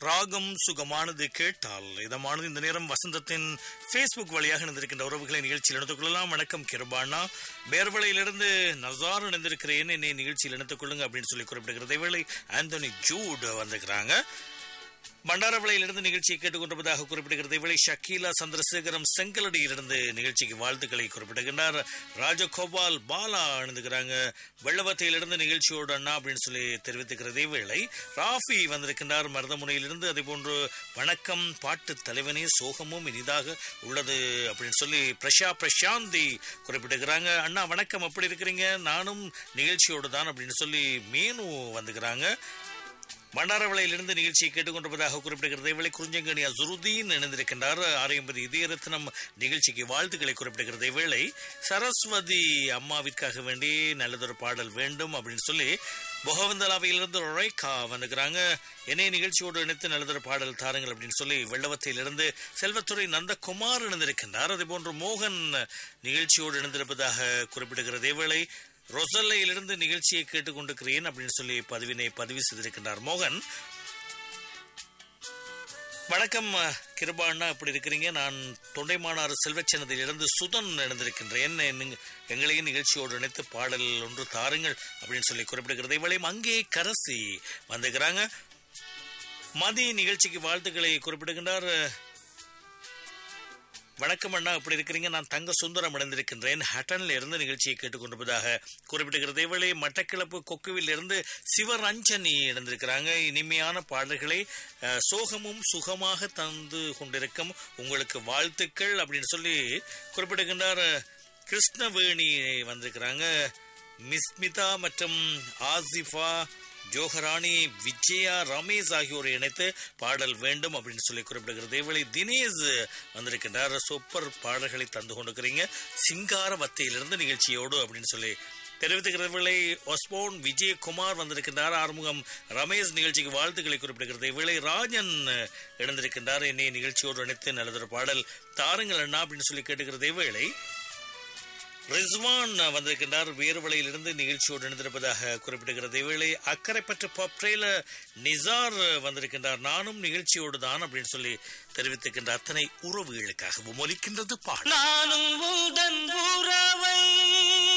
ராகம் சுகமானது கேட்டால் இதமானது இந்த நேரம் வசந்தத்தின் ஃபேஸ்புக் வழியாக இணைந்திருக்கின்ற உறவுகளை நிகழ்ச்சியில் இணைத்துக் கொள்ளலாம் வணக்கம் கிருபானா பேர்வளையிலிருந்து நசார் இணைந்திருக்கிறேன் என்னை நிகழ்ச்சியில் இணைத்துக் கொள்ளுங்க அப்படின்னு சொல்லி குறிப்பிடுகிறது வேளை ஆந்தனி ஜூட் வந்திருக்கிறாங்க பண்டாரவளையிலிருந்து நிகழ்ச்சியை கேட்டுக்கொண்டிருப்பதாக குறிப்பிடுகிறது இவளை ஷக்கீலா சந்திரசேகரம் செங்கலடியிலிருந்து நிகழ்ச்சிக்கு வாழ்த்துக்களை குறிப்பிடுகின்றார் ராஜகோபால் பாலா அணிந்துக்கிறாங்க வெள்ளவத்தையிலிருந்து நிகழ்ச்சியோடு அண்ணா அப்படின்னு சொல்லி தெரிவித்துக்கிறது இவ்வேளை ராஃபி வந்திருக்கின்றார் மருதமுனையிலிருந்து அதே போன்று வணக்கம் பாட்டு தலைவனே சோகமும் இனிதாக உள்ளது அப்படின்னு சொல்லி பிரஷா பிரசாந்தி குறிப்பிட்டுக்கிறாங்க அண்ணா வணக்கம் எப்படி இருக்கிறீங்க நானும் நிகழ்ச்சியோடு தான் அப்படின்னு சொல்லி மேனு வந்துக்கிறாங்க மண்டாரவளையிலிருந்து நிகழ்ச்சியை கேட்டுக்கொண்டிருப்பதாக குறிப்பிடுகிறது இவளை குறிஞ்சங்கனி அசுருதீன் இணைந்திருக்கின்றார் ஆரையம்பதி இதயரத்னம் நிகழ்ச்சிக்கு வாழ்த்துக்களை குறிப்பிடுகிறது இவ்வேளை சரஸ்வதி அம்மாவிற்காக வேண்டி நல்லதொரு பாடல் வேண்டும் அப்படின்னு சொல்லி பொகவந்தலாவையிலிருந்து ரொழைக்கா வந்துக்கிறாங்க என்னைய நிகழ்ச்சியோடு இணைத்து நல்லதொரு பாடல் தாருங்கள் அப்படின்னு சொல்லி வெள்ளவத்தையிலிருந்து செல்வத்துறை நந்தகுமார் இணைந்திருக்கின்றார் அதே போன்று மோகன் நிகழ்ச்சியோடு இணைந்திருப்பதாக குறிப்பிடுகிறது இவ்வேளை ரொசல்லையிலிருந்து நிகழ்ச்சியை கேட்டுக்கொண்டிருக்கிறேன் அப்படின்னு சொல்லி பதிவினை பதிவு செய்திருக்கின்றார் மோகன் வணக்கம் கிருபா அண்ணா எப்படி இருக்கிறீங்க நான் தொண்டைமானார் செல்வச்சனதிலிருந்து சுதன் இணைந்திருக்கின்றேன் நீங்க- எங்களையும் நிகழ்ச்சியோடு இணைத்து பாடல் ஒன்று தாருங்கள் அப்படின்னு சொல்லி குறிப்பிடுகிறது இவளையும் அங்கே கரசி வந்துக்கிறாங்க மதி நிகழ்ச்சிக்கு வாழ்த்துக்களை குறிப்பிடுகின்றார் வணக்கம் அண்ணா எப்படி இருக்கிறீங்க நான் தங்க சுந்தரம் இணைந்திருக்கின்றேன் ஹட்டன்ல இருந்து நிகழ்ச்சியை கேட்டுக்கொண்டிருப்பதாக குறிப்பிடுகிறது இவளே மட்டக்கிளப்பு கொக்குவில் இருந்து சிவரஞ்சனி இணைந்திருக்கிறாங்க இனிமையான பாடல்களை அஹ், சோகமும் சுகமாக தந்து கொண்டிருக்கும் உங்களுக்கு வாழ்த்துக்கள் அப்படின்னு சொல்லி குறிப்பிடுகின்றார் கிருஷ்ணவேணி வந்திருக்கிறாங்க மிஸ்மிதா மற்றும் ஆசிஃபா ஜோஹராணி விஜயா ரமேஷ் ஆகியோரை இணைத்து பாடல் வேண்டும் அப்படின்னு சொல்லி குறிப்பிடுகிறது இவளை தினேஷ் வந்திருக்கின்றார் சூப்பர் பாடல்களை தந்து கொண்டிருக்கிறீங்க சிங்கார வத்தையிலிருந்து நிகழ்ச்சியோடு அப்படின்னு சொல்லி தெரிவித்துக்கிறவர்களை ஒஸ்போன் விஜயகுமார் வந்திருக்கின்றார் ஆறுமுகம் ரமேஷ் நிகழ்ச்சிக்கு வாழ்த்துக்களை குறிப்பிடுகிறது இவளை ராஜன் இணைந்திருக்கின்றார் என்னை நிகழ்ச்சியோடு இணைத்து நல்லதொரு பாடல் தாருங்கள் அண்ணா அப்படின்னு சொல்லி கேட்டுக்கிறது இவளை ரிஸ்வான் வந்திருக்கின்றார் வேறுவலையிலிருந்து நிகழ்ச்சியோடு இணைந்திருப்பதாக குறிப்பிடுகிறது இவேளை அக்கறைப்பற்ற பப்ரேல நிசார் வந்திருக்கின்றார் நானும் நிகழ்ச்சியோடு தான் அப்படின்னு சொல்லி தெரிவித்திருக்கின்ற அத்தனை உறவுகளுக்காகவும் ஒலிக்கின்றது பாடல் நானும் உந்தன் உறவை